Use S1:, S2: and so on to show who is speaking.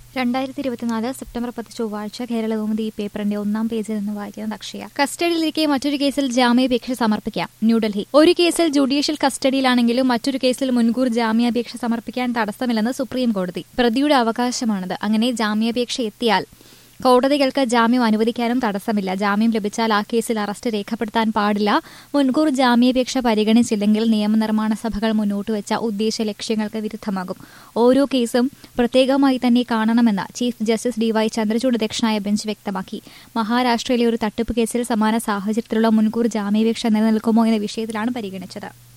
S1: രണ്ടായിരത്തി ഇരുപത്തിനാല് സെപ്റ്റംബർ പത്ത് ചൊവ്വാഴ്ച കേരളകൗമുദി ഈ പേപ്പറിന്റെ ഒന്നാം പേജിൽ നിന്ന് വായിക്കുന്നത് അക്ഷയ കസ്റ്റഡിയിലിരിക്കെ മറ്റൊരു കേസിൽ ജാമ്യാപേക്ഷ സമർപ്പിക്കാം ന്യൂഡൽഹി ഒരു കേസിൽ ജുഡീഷ്യൽ കസ്റ്റഡിയിലാണെങ്കിലും മറ്റൊരു കേസിൽ മുൻകൂർ ജാമ്യാപേക്ഷ സമർപ്പിക്കാൻ തടസ്സമില്ലെന്ന് സുപ്രീം കോടതി പ്രതിയുടെ അവകാശമാണത് അങ്ങനെ ജാമ്യാപേക്ഷ എത്തിയാൽ കോടതികൾക്ക് ജാമ്യം അനുവദിക്കാനും തടസ്സമില്ല ജാമ്യം ലഭിച്ചാൽ ആ കേസിൽ അറസ്റ്റ് രേഖപ്പെടുത്താൻ പാടില്ല മുൻകൂർ ജാമ്യാപേക്ഷ പരിഗണിച്ചില്ലെങ്കിൽ നിയമനിർമ്മാണ സഭകൾ മുന്നോട്ട് വെച്ച ഉദ്ദേശ ലക്ഷ്യങ്ങൾക്ക് വിരുദ്ധമാകും ഓരോ കേസും പ്രത്യേകമായി തന്നെ കാണണമെന്ന് ചീഫ് ജസ്റ്റിസ് ഡിവൈ ചന്ദ്രചൂഡ് അധ്യക്ഷനായ ബെഞ്ച് വ്യക്തമാക്കി മഹാരാഷ്ട്രയിലെ ഒരു തട്ടിപ്പ് കേസിൽ സമാന സാഹചര്യത്തിലുള്ള മുൻകൂർ ജാമ്യാപേക്ഷ നിലനിൽക്കുമോ എന്ന വിഷയത്തിലാണ് പരിഗണിച്ചത്